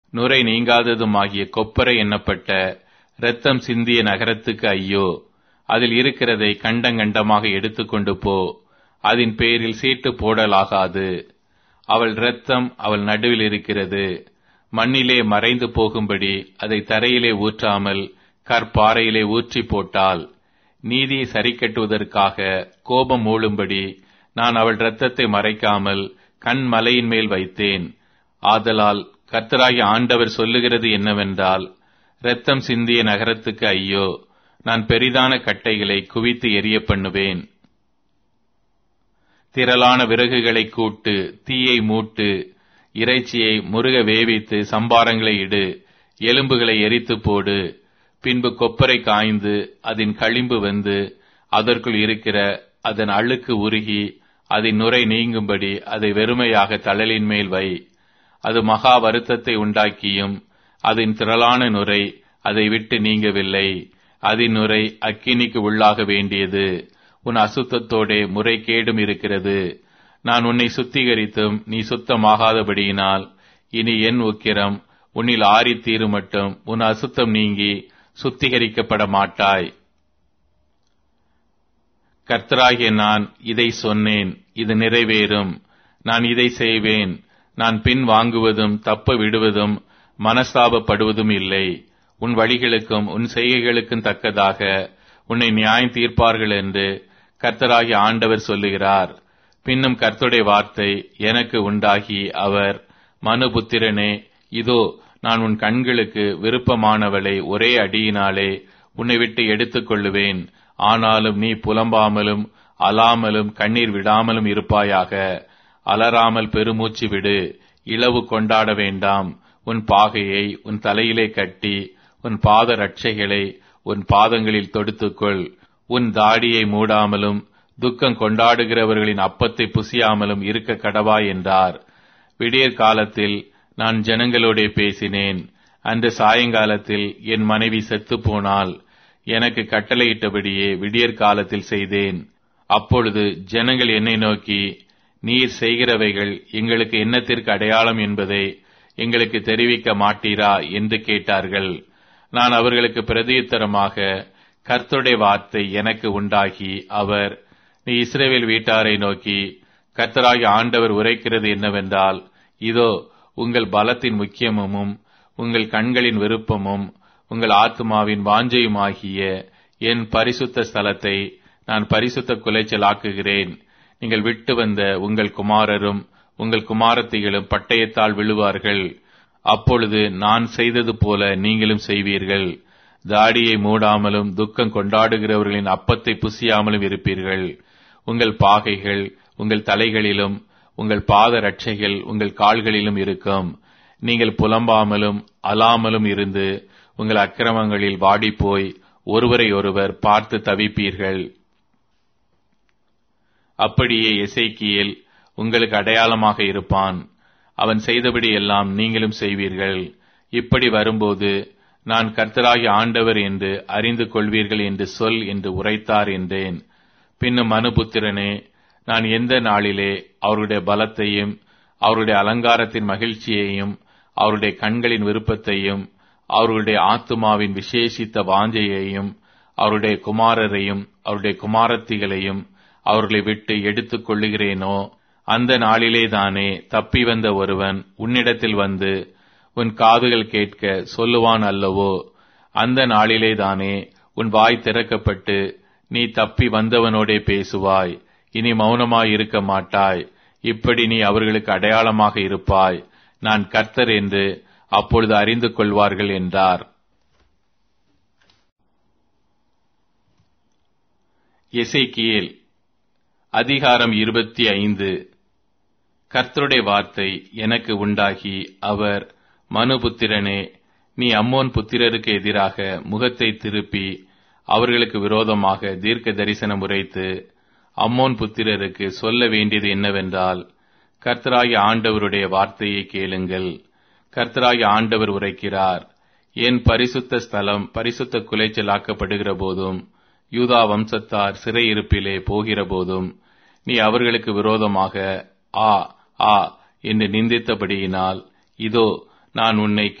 நுரை நீங்காததுமாகிய கொப்பரை எண்ணப்பட்ட இரத்தம் சிந்திய நகரத்துக்கு ஐயோ அதில் இருக்கிறதை கண்டங்கண்டமாக எடுத்துக்கொண்டு போ அதன் பேரில் சீட்டு போடலாகாது அவள் இரத்தம் அவள் நடுவில் இருக்கிறது மண்ணிலே மறைந்து போகும்படி அதை தரையிலே ஊற்றாமல் கற்பாறையிலே ஊற்றி போட்டால் நீதியை சரிக்கட்டுவதற்காக கோபம் மூழும்படி நான் அவள் இரத்தத்தை மறைக்காமல் கண் மலையின் மேல் வைத்தேன் ஆதலால் கர்த்தராகிய ஆண்டவர் சொல்லுகிறது என்னவென்றால் இரத்தம் சிந்திய நகரத்துக்கு ஐயோ நான் பெரிதான கட்டைகளை குவித்து எரிய பண்ணுவேன் திரளான விறகுகளை கூட்டு தீயை மூட்டு இறைச்சியை முருக வேவித்து சம்பாரங்களை இடு எலும்புகளை எரித்து போடு பின்பு கொப்பரை காய்ந்து அதன் களிம்பு வந்து அதற்குள் இருக்கிற அதன் அழுக்கு உருகி அதன் நுரை நீங்கும்படி அதை வெறுமையாக தழலின் மேல் வை அது மகா வருத்தத்தை உண்டாக்கியும் அதன் திரளான நுரை அதை விட்டு நீங்கவில்லை அதன் நுரை அக்கினிக்கு உள்ளாக வேண்டியது உன் அசுத்தத்தோடே முறைகேடும் இருக்கிறது நான் உன்னை சுத்திகரித்தும் நீ சுத்தமாகாதபடியினால் இனி என் உக்கிரம் உன்னில் ஆறி தீரு மட்டும் உன் அசுத்தம் நீங்கி சுத்திகரிக்கப்பட மாட்டாய் கர்த்தராகிய நான் இதை சொன்னேன் இது நிறைவேறும் நான் இதை செய்வேன் நான் பின் வாங்குவதும் தப்ப விடுவதும் மனஸ்தாபப்படுவதும் இல்லை உன் வழிகளுக்கும் உன் செய்கைகளுக்கும் தக்கதாக உன்னை நியாயம் தீர்ப்பார்கள் என்று கர்த்தராகிய ஆண்டவர் சொல்லுகிறார் பின்னும் கர்த்தருடைய வார்த்தை எனக்கு உண்டாகி அவர் மனுபுத்திரனே இதோ நான் உன் கண்களுக்கு விருப்பமானவளை ஒரே அடியினாலே உன்னை விட்டு எடுத்துக் கொள்ளுவேன் ஆனாலும் நீ புலம்பாமலும் அலாமலும் கண்ணீர் விடாமலும் இருப்பாயாக அலறாமல் பெருமூச்சு விடு இளவு கொண்டாட வேண்டாம் உன் பாகையை உன் தலையிலே கட்டி உன் பாத ரட்சைகளை உன் பாதங்களில் தொடுத்துக்கொள் உன் தாடியை மூடாமலும் துக்கம் கொண்டாடுகிறவர்களின் அப்பத்தை புசியாமலும் இருக்க கடவாய் என்றார் விடியற் காலத்தில் நான் ஜனங்களோடே பேசினேன் அன்று சாயங்காலத்தில் என் மனைவி செத்து போனால் எனக்கு கட்டளையிட்டபடியே விடியற் காலத்தில் செய்தேன் அப்பொழுது ஜனங்கள் என்னை நோக்கி நீர் செய்கிறவைகள் எங்களுக்கு என்னத்திற்கு அடையாளம் என்பதை எங்களுக்கு தெரிவிக்க மாட்டீரா என்று கேட்டார்கள் நான் அவர்களுக்கு பிரதியுத்தரமாக கர்த்தருடைய வார்த்தை எனக்கு உண்டாகி அவர் நீ இஸ்ரேவேல் வீட்டாரை நோக்கி கர்த்தராகி ஆண்டவர் உரைக்கிறது என்னவென்றால் இதோ உங்கள் பலத்தின் முக்கியமும் உங்கள் கண்களின் விருப்பமும் உங்கள் ஆத்மாவின் வாஞ்சையுமாகிய என் பரிசுத்த ஸ்தலத்தை நான் பரிசுத்த குலைச்சல் ஆக்குகிறேன் நீங்கள் விட்டு வந்த உங்கள் குமாரரும் உங்கள் குமாரத்திகளும் பட்டயத்தால் விழுவார்கள் அப்பொழுது நான் செய்தது போல நீங்களும் செய்வீர்கள் தாடியை மூடாமலும் துக்கம் கொண்டாடுகிறவர்களின் அப்பத்தை புசியாமலும் இருப்பீர்கள் உங்கள் பாகைகள் உங்கள் தலைகளிலும் உங்கள் பாத ரட்சைகள் உங்கள் கால்களிலும் இருக்கும் நீங்கள் புலம்பாமலும் அலாமலும் இருந்து உங்கள் அக்கிரமங்களில் வாடிப்போய் ஒருவரை ஒருவர் பார்த்து தவிப்பீர்கள் அப்படியே எசைக்கியல் உங்களுக்கு அடையாளமாக இருப்பான் அவன் செய்தபடி எல்லாம் நீங்களும் செய்வீர்கள் இப்படி வரும்போது நான் கர்த்தராகி ஆண்டவர் என்று அறிந்து கொள்வீர்கள் என்று சொல் என்று உரைத்தார் என்றேன் பின்னும் மனுபுத்திரனே நான் எந்த நாளிலே அவருடைய பலத்தையும் அவருடைய அலங்காரத்தின் மகிழ்ச்சியையும் அவருடைய கண்களின் விருப்பத்தையும் அவருடைய ஆத்துமாவின் விசேஷித்த வாஞ்சையையும் அவருடைய குமாரரையும் அவருடைய குமாரத்திகளையும் அவர்களை விட்டு எடுத்துக் கொள்ளுகிறேனோ அந்த நாளிலே தானே தப்பி வந்த ஒருவன் உன்னிடத்தில் வந்து உன் காதுகள் கேட்க சொல்லுவான் அல்லவோ அந்த நாளிலே தானே உன் வாய் திறக்கப்பட்டு நீ தப்பி வந்தவனோடே பேசுவாய் இனி மௌனமாய் இருக்க மாட்டாய் இப்படி நீ அவர்களுக்கு அடையாளமாக இருப்பாய் நான் கர்த்தர் என்று அப்பொழுது அறிந்து கொள்வார்கள் என்றார் எசைக்கியேல் அதிகாரம் இருபத்தி ஐந்து கர்த்தருடைய வார்த்தை எனக்கு உண்டாகி அவர் மனுபுத்திரனே நீ அம்மோன் புத்திரருக்கு எதிராக முகத்தை திருப்பி அவர்களுக்கு விரோதமாக தீர்க்க தரிசனம் உரைத்து அம்மோன் புத்திரருக்கு சொல்ல வேண்டியது என்னவென்றால் கர்த்தராகிய ஆண்டவருடைய வார்த்தையை கேளுங்கள் கர்த்தராகிய ஆண்டவர் உரைக்கிறார் என் பரிசுத்த ஸ்தலம் பரிசுத்த குலைச்சலாக்கப்படுகிற போதும் யூதா வம்சத்தார் சிறையிருப்பிலே போகிற போதும் நீ அவர்களுக்கு விரோதமாக ஆ ஆ என்று நிந்தித்தபடியினால் இதோ நான் உன்னை